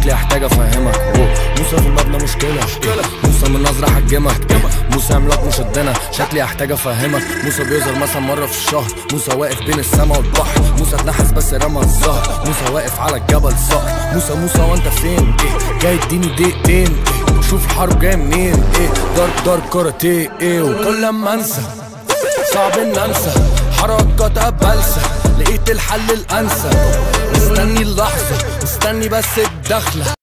شكلي احتاج افهمك أوه. موسى في المبنى مشكلة موسى من نظرة حجمك موسى عملاق مش قدنا شكلي احتاج افهمك موسى بيظهر مثلا مرة في الشهر موسى واقف بين السما والبحر موسى اتنحس بس رمى الزهر موسى واقف على الجبل صقر موسى موسى وانت فين ايه جاي اديني دقيقتين ايه شوف الحرب جاي منين ايه ضرب ضرب كاراتيه ايه وكل لما انسى صعب ان انسى حركات ابلسه لقيت الحل الانسب مستني اللحظه مستني بس الدخله